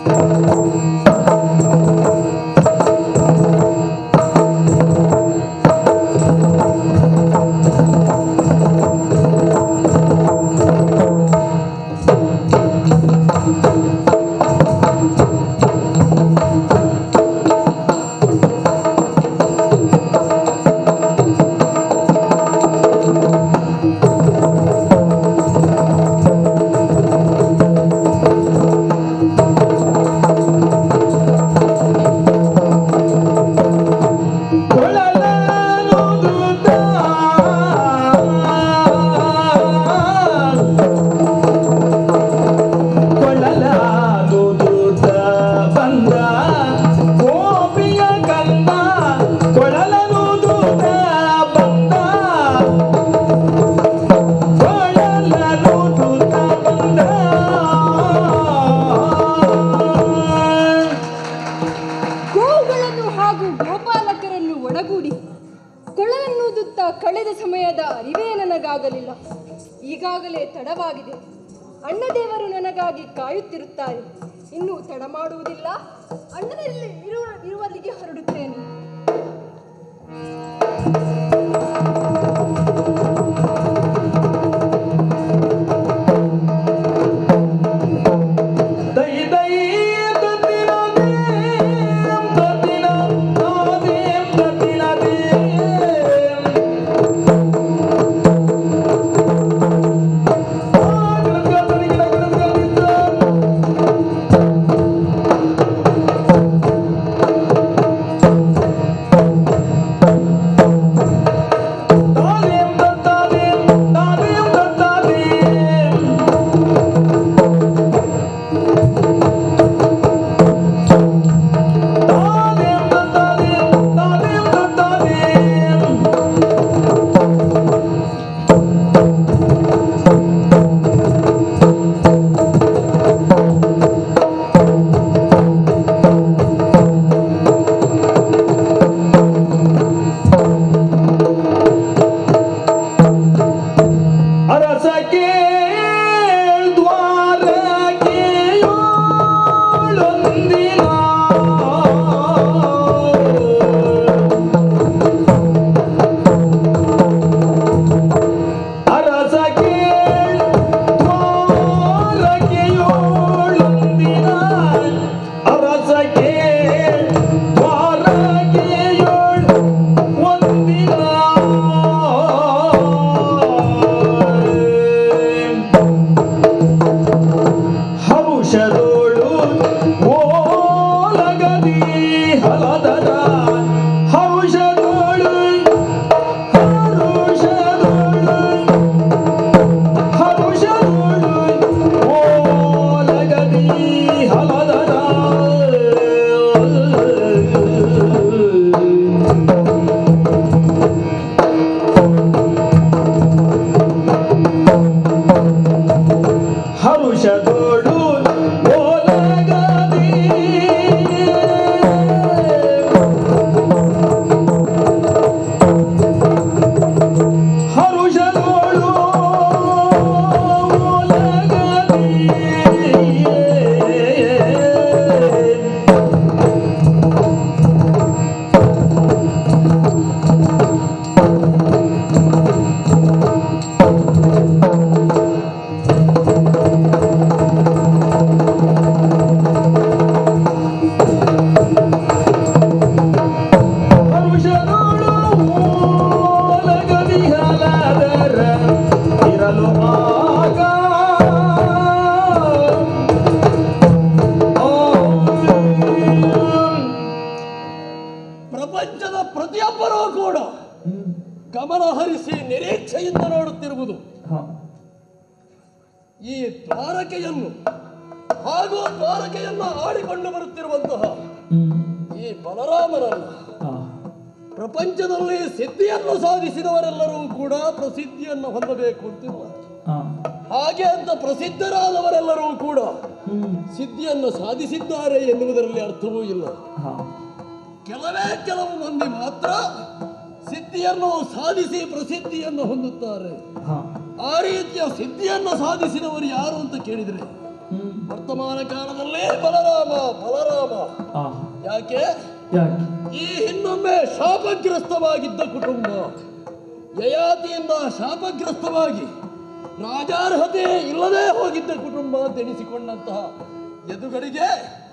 ಗೋವುಗಳನ್ನು ಹಾಗೂ ಗೋಪಾಲಕರನ್ನು ಒಡಗೂಡಿ ಕೊಳಲನ್ನೂದುತ್ತಾ ಕಳೆದ ಸಮಯದ ಅರಿವೇ ನನಗಾಗಲಿಲ್ಲ ಈಗಾಗಲೇ ತಡವಾಗಿದೆ ಅಣ್ಣದೇವರು ನನಗಾಗಿ ಕಾಯುತ್ತಿರುತ್ತಾರೆ ಇನ್ನೂ ತಡ ಮಾಡುವುದಿಲ್ಲ ಅಣ್ಣನಲ್ಲಿ ಇರುವ ಇರುವಲ್ಲಿಗೆ ಹೊರಡುತ್ತೇನೆ ದೈ ದೈ ದತ್ತಿನ ದೇಂ ದತ್ತಿನ ನಾದೇಂ ದತ್ತಿನ ದೇಂ ಆ ಗಣಗಣಗಿನ ಗಣಗಣಿತ ನಾದೇಂ ದತ್ತಾದೇಂ ನಾದೇಂ ದತ್ತಾದೇಂ ತಾದೇಂ ದತ್ತಾದೇಂ ತಾದೇಂ ದತ್ತಾದೇಂ ಅರಸಕ್ಕೆ ದ್ವಾರಕ್ಕೆ ಏಳೊಂದಿನ ಅರಸಕ್ಕೆ ದ್ವಾರಕ್ಕೆ ಏಳೊಂದಿನ ಅರಸಕ್ಕೆ ದ್ವಾರಕ್ಕೆ ಏಳು ಒಂದಿನ ಹರುಷದೋಳು ಓಲಗದಿ ಹಲದರ ಹರುಷದೋಳು ಹರುಷದೋಳು ಹರುಷದೋಳು ಓಲಗದಿ ಹಲದರ ಹರುಷದೋಳು ಓಲಗದಿ ಹರುಷದೋಳು ಓಲಗದಿ ಹರುಷದೋಳು ಓಲಗದಿ ಹಲದರ ಇರಲು ಆಗ ಪ್ರಪಂಚದ ಪ್ರತಿಯೊಬ್ಬರೂ ಕೂಡ ಗಮನ ಹರಿಸಿ ನಿರೀಕ್ಷೆಯಿಂದ ನೋಡುತ್ತಿರುವುದು ಈ ದ್ವಾರಕೆಯನ್ನು ಹಾಗೂ ದ್ವಾರಕೆಯನ್ನು ಆಡಿಕೊಂಡು ಬರುತ್ತಿರುವಂತಹ ಈ ಬಲರಾಮನನ್ನು ಪ್ರಪಂಚದಲ್ಲಿ ಸಿದ್ಧಿಯನ್ನು ಸಾಧಿಸಿದವರೆಲ್ಲರೂ ಕೂಡ ಪ್ರಸಿದ್ಧಿಯನ್ನು ಹೊಂದಬೇಕು ಅಂತಿಲ್ಲ ಹಾಗೆ ಅಂತ ಪ್ರಸಿದ್ಧರಾದವರೆಲ್ಲರೂ ಕೂಡ ಸಿದ್ಧಿಯನ್ನು ಸಾಧಿಸಿದ್ದಾರೆ ಎನ್ನುವುದರಲ್ಲಿ ಅರ್ಥವೂ ಇಲ್ಲ ಕೆಲವೇ ಕೆಲವು ಮಂದಿ ಮಾತ್ರ ಸಿದ್ಧಿಯನ್ನು ಸಾಧಿಸಿ ಪ್ರಸಿದ್ಧಿಯನ್ನು ಹೊಂದುತ್ತಾರೆ ಆ ರೀತಿಯ ಸಿದ್ಧಿಯನ್ನು ಸಾಧಿಸಿದವರು ಯಾರು ಅಂತ ಕೇಳಿದರೆ ವರ್ತಮಾನ ಕಾಲದಲ್ಲಿ ಬಲರಾಮ ಬಲರಾಮ ಆ ಯಾಕೆ ಯಾಕೆ ಈ ಹಿಂದೊಮ್ಮೆ ಶಾಪಗ್ರಸ್ತವಾಗಿದ್ದ ಕುಟುಂಬ ಯಯಾತಿಯಿಂದ ಶಾಪಗ್ರಸ್ತವಾಗಿ ರಾಜಾರ್ಹತೆ ಇಲ್ಲದೆ ಹೋಗಿದ್ದ ಕುಟುಂಬ ಅಂತ ಎನಿಸಿಕೊಂಡಂತಹ ಎದುಗರಿಗೆ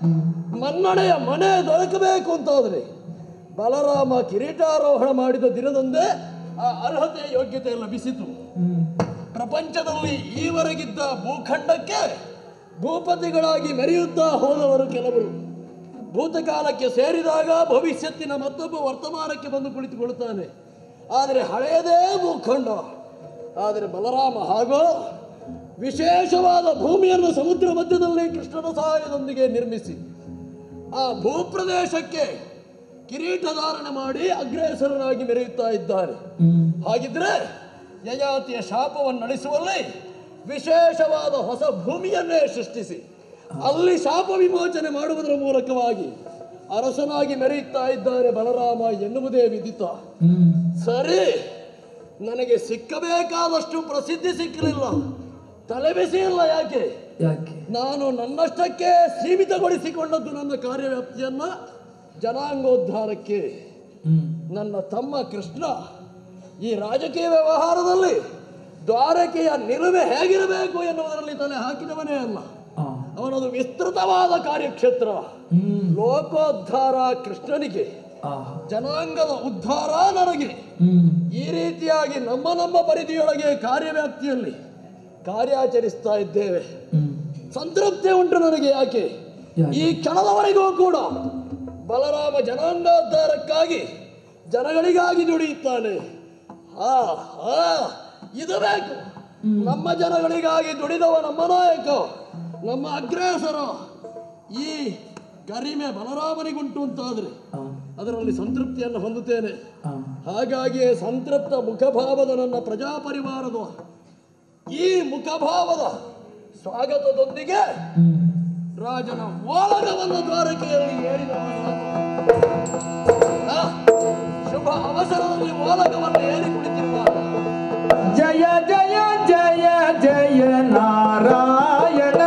ಮನ್ನಣೆಯ ಮನೆ ದೊರಕಬೇಕು ಅಂತಾದರೆ ಬಲರಾಮ ಕಿರೀಟಾರೋಹಣ ಮಾಡಿದ ದಿನದಂದೇ ಆ ಅರ್ಹತೆ ಯೋಗ್ಯತೆ ಲಭಿಸಿತು ಹ್ಮ್ ಪ್ರಪಂಚದಲ್ಲಿ ಈವರೆಗಿದ್ದ ಭೂಖಂಡಕ್ಕೆ ಭೂಪತಿಗಳಾಗಿ ಮೆರೆಯುತ್ತಾ ಹೋದವರು ಕೆಲವರು ಭೂತಕಾಲಕ್ಕೆ ಸೇರಿದಾಗ ಭವಿಷ್ಯತ್ತಿನ ಮತ್ತೊಬ್ಬ ವರ್ತಮಾನಕ್ಕೆ ಬಂದು ಕುಳಿತುಕೊಳ್ಳುತ್ತಾನೆ ಆದರೆ ಹಳೆಯದೇ ಭೂಖಂಡ ಆದರೆ ಬಲರಾಮ ಹಾಗೂ ವಿಶೇಷವಾದ ಭೂಮಿಯನ್ನು ಸಮುದ್ರ ಮಧ್ಯದಲ್ಲಿ ಕೃಷ್ಣನ ಸಹಾಯದೊಂದಿಗೆ ನಿರ್ಮಿಸಿ ಆ ಭೂಪ್ರದೇಶಕ್ಕೆ ಕಿರೀಟಧಾರಣೆ ಮಾಡಿ ಅಗ್ರೇಸರನಾಗಿ ಮೆರೆಯುತ್ತಾ ಇದ್ದಾರೆ ಹ್ಮ್ ಹಾಗಿದ್ರೆ ಯಯಾತಿಯ ಶಾಪವನ್ನು ನಡೆಸುವಲ್ಲಿ ವಿಶೇಷವಾದ ಹೊಸ ಭೂಮಿಯನ್ನೇ ಸೃಷ್ಟಿಸಿ ಅಲ್ಲಿ ಶಾಪ ವಿಮೋಚನೆ ಮಾಡುವುದರ ಮೂಲಕವಾಗಿ ಅರಸನಾಗಿ ಮೆರೆಯುತ್ತಾ ಇದ್ದಾರೆ ಬಲರಾಮ ಎನ್ನುವುದೇ ವಿದಿತ ಹ್ಮ್ ಸರಿ ನನಗೆ ಸಿಕ್ಕಬೇಕಾದಷ್ಟು ಪ್ರಸಿದ್ಧಿ ಸಿಕ್ಕಲಿಲ್ಲ ತಲೆಬಿಸಿ ಇಲ್ಲ ಯಾಕೆ ಯಾಕೆ ನಾನು ನನ್ನಷ್ಟಕ್ಕೆ ಸೀಮಿತಗೊಳಿಸಿಕೊಂಡದ್ದು ನನ್ನ ಕಾರ್ಯವ್ಯಾಪ್ತಿಯನ್ನ ಜನಾಂಗೋದ್ಧಾರಕ್ಕೆ ಹ್ಮ್ ನನ್ನ ತಮ್ಮ ಕೃಷ್ಣ ಈ ರಾಜಕೀಯ ವ್ಯವಹಾರದಲ್ಲಿ ದ್ವಾರಕೆಯ ನಿಲುವೆ ಹೇಗಿರಬೇಕು ಎನ್ನುವುದರಲ್ಲಿ ತಲೆ ಹಾಕಿದವನೇ ಅಲ್ಲ ಆ ಅವನದು ವಿಸ್ತೃತವಾದ ಕಾರ್ಯಕ್ಷೇತ್ರ ಹ್ಮ್ ಲೋಕೋದ್ಧಾರ ಕೃಷ್ಣನಿಗೆ ಆ ಜನಾಂಗದ ಉದ್ಧಾರ ನನಗೆ ಹ್ಮ್ ಈ ರೀತಿಯಾಗಿ ನಮ್ಮ ನಮ್ಮ ಪರಿಧಿಯೊಳಗೆ ಕಾರ್ಯವ್ಯಾಪ್ತಿಯಲ್ಲಿ ಕಾರ್ಯಾಚರಿಸ್ತಾ ಇದ್ದೇವೆ ಹ್ಮ್ ಸಂತೃಪ್ತಿ ಉಂಟು ನನಗೆ ಯಾಕೆ ಯಾಕೆ? ಈ ಕ್ಷಣದವರೆಗೂ ಕೂಡ ಬಲರಾಮ ಜನಾಂಗೋದ್ಧಾರಕ್ಕಾಗಿ ಜನಗಳಿಗಾಗಿ ದುಡಿಯುತ್ತಾನೆ ಹಾ ಹಾ ಇದು ಬೇಕು ನಮ್ಮ ಜನಗಳಿಗಾಗಿ ದುಡಿದವ ನಮ್ಮ ನಾಯಕ ನಮ್ಮ ಅಗ್ರೇಸರ ಈ ಗರಿಮೆ ಬಲರಾಮನಿಗುಂಟು ಅಂತಾದ್ರೆ ಆ ಅದರಲ್ಲಿ ಸಂತೃಪ್ತಿಯನ್ನು ಹೊಂದುತ್ತೇನೆ ಆ ಹಾಗಾಗಿಯೇ ಸಂತೃಪ್ತ ಮುಖಭಾವದ ನನ್ನ ಪ್ರಜಾಪರಿವಾರದ ಈ ಮುಖಭಾವದ ಸ್ವಾಗತದೊಂದಿಗೆ ಹ್ಮ್ ರಾಜನ ಓಲಗವನ್ನು ದ್ವಾರಕೆಯಲ್ಲಿ ಏರಿದವನು ಆ, ಶುಭ ಅವಸರದಲ್ಲಿ ಓಲಗವನ್ನು ಏರಿ ಕುಳಿತಿರುವಾಗ ಜಯ ಜಯ ಜಯ ಜಯ ನಾರಾಯಣ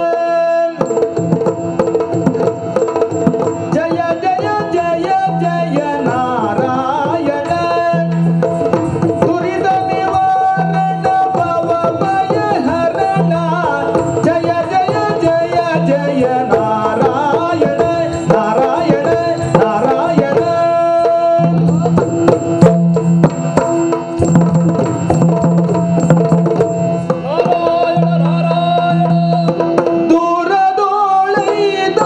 ಜಯ ಜಯ ಜಯ ಜಯ ನಾರಾಯಣ ದುರಿತ ನಿವಾರಣ ಭವ ಭಯ ಹರಣ ಜಯ ಜಯ ಜಯ ಜಯ ನಾರಾಯಣ ನಾರಾಯಣ ನಾರಾಯಣ ನಾರಾಯಣ ನಾರಾಯಣ ದೂರದೊಳೆದ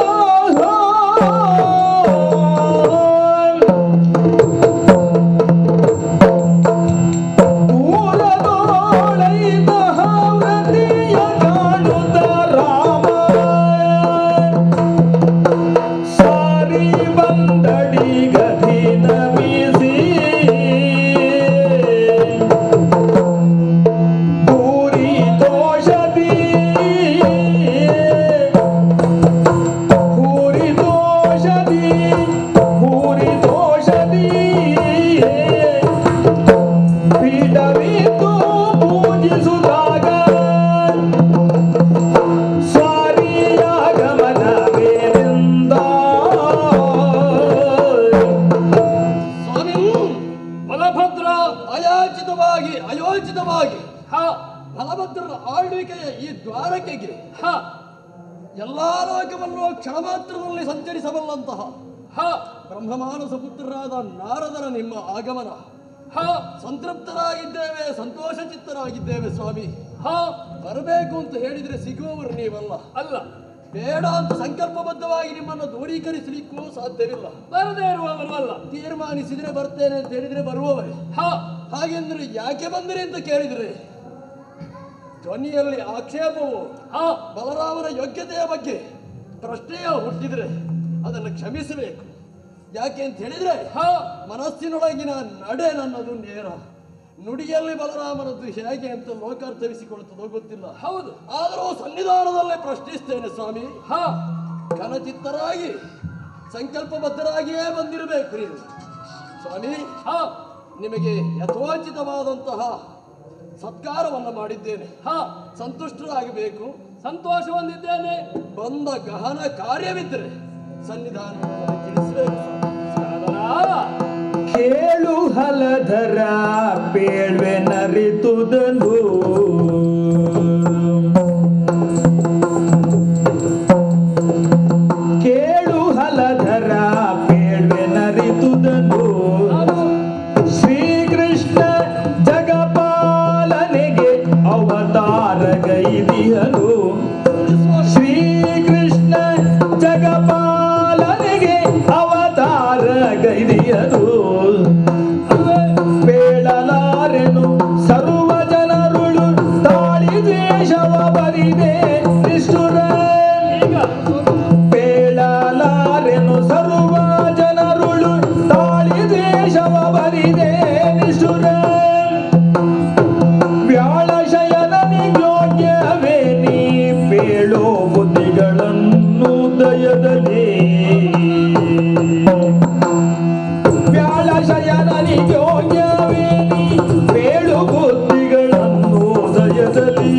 ದೂರದೊಳೆದ ವ್ರತಿಯ ಕಾಣುತ್ತ ರಾಮ ಸಾರಿ ಬಂದಡಿ ಗತಿ ನಮಿಸಿ ಪೂರಿ ದೋಷದಿ ಪೂರಿ ದೋಷದಿ ಪೂರಿ ದೋಷದಿ ಪೀಠವಿತ್ತು ಪೂಜಿಸುವಾಗ ಸ್ವಾರಿಯಾಗಮನವೇನೆಂದ ಸ್ವಾಮಿ ಬಲಭದ್ರ ಅಯಾಚಿತವಾಗಿ ಅಯೋಚಿತವಾಗಿ ಹ ಬಲಭದ್ರನ ಆಳ್ವಿಕೆಯ ಈ ದ್ವಾರಕೆಗೆ ಹ ಎಲ್ಲಾ ಲೋಕವನ್ನು ಕ್ಷಣ ಮಾತ್ರದಲ್ಲಿ ಸಂಚರಿಸಬಲ್ಲಂತಹ ಹ ಬ್ರಹ್ಮಮಾನಸ ಪುತ್ರರಾದ ನಾರದರ ನಿಮ್ಮ ಆಗಮನ ಹ ಸಂತೃಪ್ತರಾಗಿದ್ದೇವೆ ಸಂತೋಷ ಚಿತ್ತರಾಗಿದ್ದೇವೆ ಸ್ವಾಮಿ ಹ ಬರಬೇಕು ಅಂತ ಹೇಳಿದ್ರೆ ಸಿಗುವವರು ನೀವಲ್ಲ ಅಲ್ಲ ಬೇಡ ಅಂತ ಸಂಕಲ್ಪಬದ್ಧವಾಗಿ ನಿಮ್ಮನ್ನು ದೂರೀಕರಿಸಲಿಕ್ಕೂ ಸಾಧ್ಯವಿಲ್ಲ ಬರದೇ ಇರುವವರು ಅಲ್ಲ ತೀರ್ಮಾನಿಸಿದ್ರೆ ಬರ್ತೇನೆ ಅಂತ ಹೇಳಿದ್ರೆ ಬರುವವರೇ ಹ ಹಾಗೆಂದ್ರೆ ಯಾಕೆ ಬಂದಿರಿ ಅಂತ ಕೇಳಿದ್ರೆ ಧ್ವನಿಯಲ್ಲಿ ಆಕ್ಷೇಪವು ಆ ಬಲರಾಮನ ಯೋಗ್ಯತೆಯ ಬಗ್ಗೆ ಪ್ರಶ್ನೆಯ ಹುಟ್ಟಿದ್ರೆ ಅದನ್ನು ಕ್ಷಮಿಸಬೇಕು ಯಾಕೆ ಅಂತ ಹೇಳಿದ್ರೆ ಹ ಮನಸ್ಸಿನೊಳಗಿನ ನಡೆ ನನ್ನದು ನೇರ ನುಡಿಯಲ್ಲಿ ಬಲರಾಮನದ್ದು ಹೇಗೆ ಅಂತ ಲೋಕಾರ್ಥವಿಸಿಕೊಳ್ಳುತ್ತದೋ ಗೊತ್ತಿಲ್ಲ ಹೌದು ಆದರೂ ಸನ್ನಿಧಾನದಲ್ಲೇ ಪ್ರಶ್ನಿಸ್ತೇನೆ ಸ್ವಾಮಿ ಹ ಘನಚಿತ್ತರಾಗಿ ಸಂಕಲ್ಪಬದ್ಧರಾಗಿಯೇ ಬಂದಿರಬೇಕು ನೀವು ಸ್ವಾಮಿ ಹ ನಿಮಗೆ ಯಥೋಚಿತವಾದಂತಹ ಸತ್ಕಾರವನ್ನು ಮಾಡಿದ್ದೇನೆ ಹ ಸಂತುಷ್ಟರಾಗಬೇಕು ಸಂತೋಷ ಹೊಂದಿದ್ದೇನೆ ಬಂದ ಗಹನ ಕಾರ್ಯವಿದ್ದರೆ ಸನ್ನಿಧಾನವನ್ನು ತಿಳಿಸಬೇಕು ಸಾಧನ ಕೇಳು ಹಲಧರ ಬೇಳ್ವೆ ನರಿತುದನು ಕೇಳು ಹಲಧರ ಬೇಳ್ವೆ ನರಿತುದನು ಶ್ರೀಕೃಷ್ಣ ಜಗಪಾಲನೆಗೆ ಅವತಾರಗೈದಿಯನು ಶ್ರೀಕೃಷ್ಣ ಜಗಪಾಲನೆಗೆ ಅವತಾರಗೈದಿಯನು ಬೇಡಲಾರೆನು ಸರ್ವ ಜನರುಳು ತಾಳಿ ದ್ವೇಷವ ಬರಿದೆ ನಿಷ್ಠುರ ಬೇಡಲಾರೆನು ಸರ್ವ ಜನರುಳು ತಾಳಿ ದ್ವೇಷವ ಬರಿದೆ ನಿಷ್ಠುರ ವ್ಯಾಳಶಯನಿಗೋಗ್ಯವೇ ನೀ ಬೇಳೋ ಬುದ್ಧಿಗಳನ್ನು ದಯದಲ್ಲಿ ವ್ಯಾಳಶಯನಿಗೋಗ್ಯವೇ ನೀ ಬೇಳು ಬುದ್ಧಿಗಳನ್ನು ದಯದಲ್ಲಿ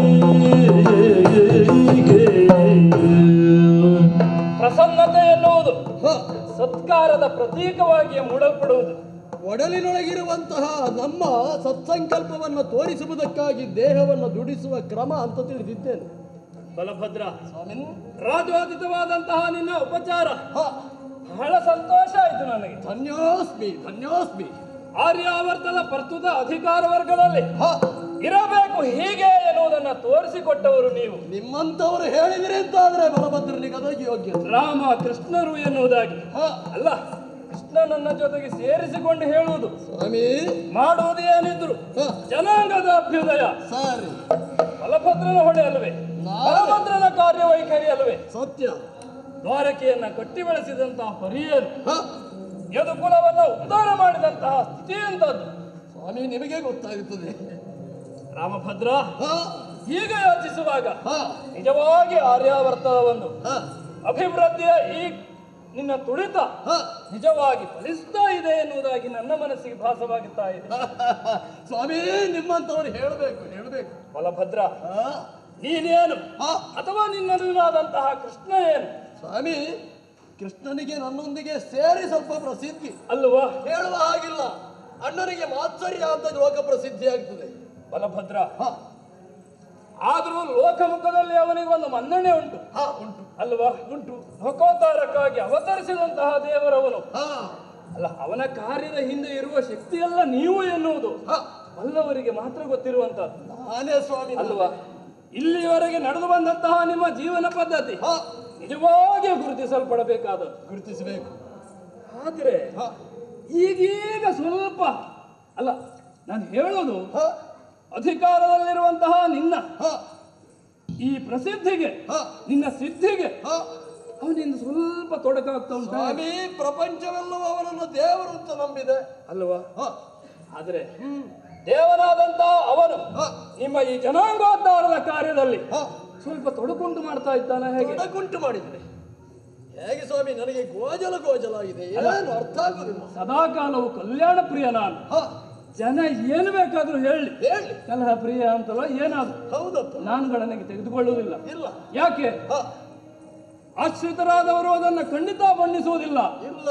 ಪ್ರಸನ್ನತೆ ಎನ್ನುವುದು ಹ, ಸತ್ಕಾರದ ಪ್ರತೀಕವಾಗಿ ಮೂಡಲ್ಪಡುವುದು ಒಡಲಿನೊಳಗಿರುವಂತಹ ನಮ್ಮ ಸತ್ಸಂಕಲ್ಪವನ್ನು ತೋರಿಸುವುದಕ್ಕಾಗಿ ದೇಹವನ್ನು ದುಡಿಸುವ ಕ್ರಮ ಅಂತ ತಿಳಿದಿದ್ದೇನೆ ಬಲಭದ್ರ ಸ್ವಾಮಿ ರಾಜವಾದಿತವಾದಂತಹ ನಿನ್ನ ಉಪಚಾರ ಹ, ಬಹಳ ಸಂತೋಷ ಆಯಿತು ನನಗೆ ಧನ್ಯೋಸ್ಮಿ ಧನ್ಯೋಸ್ಮಿ ಆರ್ಯಾವರ್ತದ ಪ್ರಸ್ತುತ ಅಧಿಕಾರ ವರ್ಗದಲ್ಲಿ ಹ, ಇರಬೇಕು ಹೀಗೆ ಎನ್ನುವುದನ್ನ ತೋರಿಸಿಕೊಟ್ಟವರು ನೀವು ನಿಮ್ಮಂತವರು ಹೇಳಿದಿರಿ ಅಂತಾದ್ರೆ ಬಲಭದ್ರನಿಗೆ ಅದಕ್ಕೆ ಯೋಗ್ಯ ರಾಮ ಕೃಷ್ಣರು ಎನ್ನುವುದಾಗಿ ಹ, ಅಲ್ಲ ಕೃಷ್ಣ ನನ್ನ ಜೊತೆಗೆ ಸೇರಿಸಿಕೊಂಡು ಹೇಳುವುದು ಸ್ವಾಮಿ ಮಾಡುವುದು ಏನಿದ್ರು ಹ, ಜನಾಂಗದ ಅಭ್ಯುದಯ ಸರಿ ಬಲಭದ್ರನ ಹೊಣೆ ಅಲ್ಲವೇ ನಾನು- ಬಲಭದ್ರನ ಕಾರ್ಯವೈಖರಿ ಅಲ್ಲವೇ ಸತ್ಯ ದ್ವಾರಕೆಯನ್ನ ಕಟ್ಟಿ ಬೆಳೆಸಿದಂತಹ ಪರಿಯರು ಹ, ಯದುಕುಲವನ್ನ ಉದ್ಧಾರ ಮಾಡಿದಂತಹ ಸ್ಥಿತಿ ಎಂತದ್ದು ಸ್ವಾಮಿ ನಿಮಗೆ ಗೊತ್ತಾಗುತ್ತದೆ ರಾಮಭದ್ರ ಹ, ಹೀಗೆ ಯೋಚಿಸುವಾಗ ಹ, ನಿಜವಾಗಿ ಆರ್ಯಾವರ್ತದ ಒಂದು ಹ, ಅಭಿವೃದ್ಧಿಯ ಈ ನಿನ್ನ ತುಳಿತ ಹ. ನಿಜವಾಗಿ ಫಲಿಸ್ತಾ ಇದೆ ಎನ್ನುವುದಾಗಿ ನನ್ನ ಮನಸ್ಸಿಗೆ ಭಾಸವಾಗುತ್ತಾ ಇದೆ ಸ್ವಾಮಿ ನಿಮ್ಮಂತವರು ಹೇಳಬೇಕು ಹೇಳಬೇಕು ಬಲಭದ್ರ ಹ, ನೀನೇನು ಹ. ಅಥವಾ ನಿನ್ನದಾದಂತಹ ಕೃಷ್ಣ ಏನು ಸ್ವಾಮಿ ಕೃಷ್ಣನಿಗೆ ನನ್ನೊಂದಿಗೆ ಸೇರಿ ಸ್ವಲ್ಪ ಪ್ರಸಿದ್ಧಿ ಅಲ್ವಾ ಹೇಳುವ ಹಾಗಿಲ್ಲ ಅಣ್ಣನಿಗೆ ಮಾತ್ಸರ್ಯ ಅಂತ ಲೋಕ ಪ್ರಸಿದ್ಧಿ ಆಗ್ತದೆ ಬಲಭದ್ರ ಹ, ಆದರೂ ಲೋಕಮುಖದಲ್ಲಿ ಅವನಿಗೆ ಒಂದು ಮನ್ನಣೆ ಉಂಟು ಹ, ಉಂಟು ಅಲ್ವಾ ಉಂಟು ಲೋಕೋದ್ಧಾರಕ್ಕಾಗಿ ಅವತರಿಸಿದಂತಹ ದೇವರವನು ಹ, ಅಲ್ಲ ಅವನ ಕಾರ್ಯದ ಹಿಂದೆ ಇರುವ ಶಕ್ತಿಯಲ್ಲ ನೀವು ಎನ್ನುವುದು ಹ. ಬಲ್ಲವರಿಗೆ ಮಾತ್ರ ಗೊತ್ತಿರುವಂತದ್ದು ನಾನೇ ಸ್ವಾಮಿ ನಾನು. ಅಲ್ವಾ ಇಲ್ಲಿಯವರೆಗೆ ನಡೆದು ಬಂದಂತಹ ನಿಮ್ಮ ಜೀವನ ಪದ್ಧತಿ ಹ, ನಿಜವಾಗಿಯೂ ಗುರುತಿಸಲ್ಪಡಬೇಕಾದದ್ದು ಗುರುತಿಸಬೇಕು ಆದ್ರೆ ಹ, ಈಗೀಗ ಸ್ವಲ್ಪ ಅಲ್ಲ ನಾನು ಹೇಳೋದು ಹ, ಅಧಿಕಾರದಲ್ಲಿರುವಂತಹ ನಿನ್ನ ಹ, ಈ ಪ್ರಸಿದ್ಧಿಗೆ ಹ, ನಿನ್ನ ಸಿದ್ಧಿಗೆ ಹ. ಅವನಿಂದ ಸ್ವಲ್ಪ ತೊಡಕಾಗ್ತಾ ಉಂಟು ಸ್ವಾಮಿ ಪ್ರಪಂಚವೆಲ್ಲವೂ ಅವನನ್ನು ದೇವರು ಅಂತ ನಂಬಿದೆ ಅಲ್ವಾ ಹ, ಆದ್ರೆ ದೇವನಾದಂತಹ ಅವನು ಹ, ನಿಮ್ಮ ಈ ಜನಾಂಗೋದ್ಧಾರದ ಕಾರ್ಯದಲ್ಲಿ ಹ. ಸ್ವಲ್ಪ ತೊಡಕುಂಟು ಮಾಡ್ತಾ ಇದ್ದಾನೆ ಹೇಗೆ ತೊಡಕುಂಟು ಮಾಡಿದ್ರೆ ಹೇಗೆ ಸ್ವಾಮಿ ನನಗೆ ಗೋಜಲ ಗೋಜಲ ಆಗಿದೆ ಏನು ಅರ್ಥ ಆಗುದಿಲ್ಲ ಸದಾಕಾಲವು ಕಲ್ಯಾಣ ಪ್ರಿಯ ನಾನು ಹ, ಜನ ಏನು ಬೇಕಾದ್ರೂ ಹೇಳಿ ಹೇಳಿ ಕಲಹ ಪ್ರಿಯ ಅಂತಲೋ ಏನಾದ್ರು ಹೌದಪ್ಪ ನಾನು ಗಣನೆಗೆ ತೆಗೆದುಕೊಳ್ಳುವುದಿಲ್ಲ ಇಲ್ಲ ಯಾಕೆ ಹ, ಆಶ್ರಿತರಾದವರು ಅದನ್ನ ಖಂಡಿತ ಬಣ್ಣಿಸುವುದಿಲ್ಲ ಇಲ್ಲ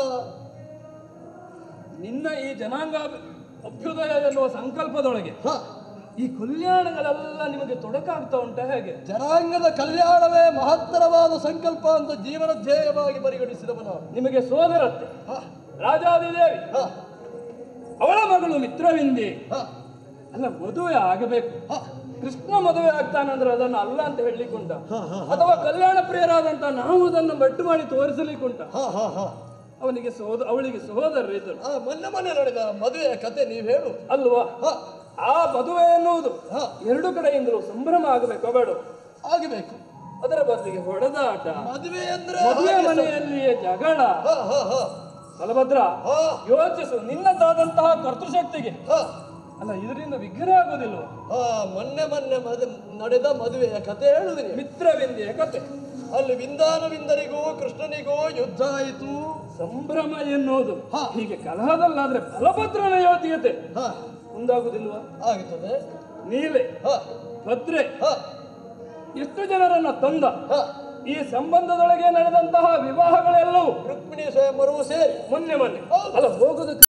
ನಿನ್ನ ಈ ಜನಾಂಗ ಅಭ್ಯುದಯ ಎನ್ನುವ ಸಂಕಲ್ಪದೊಳಗೆ ಹ, ಈ ಕಲ್ಯಾಣಗಳೆಲ್ಲ ನಿಮಗೆ ತೊಡಕಾಗ್ತಾ ಉಂಟ ಹೇಗೆ ಜನಾಂಗದ ಕಲ್ಯಾಣವೇ ಮಹತ್ತರವಾದ ಸಂಕಲ್ಪ ಅಂತ ಜೀವನ ಧ್ಯೇಯವಾಗಿ ಪರಿಗಣಿಸಿದವ ನಾನು ನಿಮಗೆ ಸೋದರತ್ತೆ ಹ, ರಾಜಾದಿದೇವಿ ಹ, ಅವಳ ಮಗಳು ಮಿತ್ರವಿಂದಿ ಹ, ಅಲ್ಲ ಮದುವೆ ಆಗಬೇಕು ಹ. ಕೃಷ್ಣ ಮದುವೆ ಆಗ್ತಾನಂದ್ರೆ ಅದನ್ನು ಅಲ್ಲ ಅಂತ ಹೇಳಲಿಕ್ಕುಂಟ ಹ, ಹ, ಅಥವಾ ಕಲ್ಯಾಣ ಪ್ರಿಯರಾದಂತ ನಾವು ಅದನ್ನು ಬೆಟ್ಟು ಮಾಡಿ ತೋರಿಸಲಿಕ್ಕುಂಟ ಹ, ಹ, ಹ. ಅವನಿಗೆ ಸೋದ ಅವಳಿಗೆ ಸಹೋದರರಿದ್ದರು ಆ, ಮೊನ್ನೆ ಮೊನ್ನೆ ನಡೆದ ಮದುವೆಯ ಕತೆ ನೀವು ಹೇಳು ಅಲ್ವಾ ಹ, ಆ ಮದುವೆ ಎನ್ನುವುದು ಹ. ಎರಡು ಕಡೆಯಿಂದಲೂ ಸಂಭ್ರಮ ಆಗಬೇಕು ಬೇಡ ಆಗಬೇಕು ಅದರ ಬದಲಿಗೆ ಹೊಡೆದಾಟ ಮದುವೆ ಅಂದ್ರೆ ಮದುವೆ ಹಾಗೆ ಸ- ಮನೆಯಲ್ಲಿಯೇ ಜಗಳ ಹ, ಹ, ಹ, ಬಲಭದ್ರ ಹ, ಯೋಚಿಸು ನಿನ್ನದಾದಂತಹ ಕರ್ತೃಶಕ್ತಿಗೆ ಹ, ಅಲ್ಲ ಇದರಿಂದ ವಿಘ್ನ ಆಗುವುದಿಲ್ವ ಹ, ಮೊನ್ನೆ ಮೊನ್ನೆ ಮದ ನಡೆದ ಮದುವೆಯ ಕತೆ ಹೇಳುದಿನಿ ಮಿತ್ರವಿಂದಿಯ ಕತೆ ಅಲ್ಲಿ ವಿಂದಾನವಿಂದರಿಗೂ ಕೃಷ್ಣನಿಗೂ ಯುದ್ಧ ಆಯಿತು ಸಂಭ್ರಮ ಎನ್ನುವುದು ಹ. ಹೀಗೆ ಕಲಹದಲ್ಲಾದ್ರೆ ಬಲಭದ್ರನ ಯೋಗ್ಯತೆ ಹ ಮುಂದಾಗುದಿಲ್ವಾ ಆಗುತ್ತದೆ ನೀಲೆ ಹ ಭದ್ರೆ ಹ ಇಷ್ಟು ಜನರನ್ನ ತಂದ ಹ, ಈ ಸಂಬಂಧದೊಳಗೆ ನಡೆದಂತಹ ವಿವಾಹಗಳೆಲ್ಲವೂ ರುಕ್ಮಿಣಿ ಸ್ವಯಂವರವು ಸೇರಿ ಮೊನ್ನೆ ಮೊನ್ನೆ ಅಲ್ಲ ಹೋಗುದು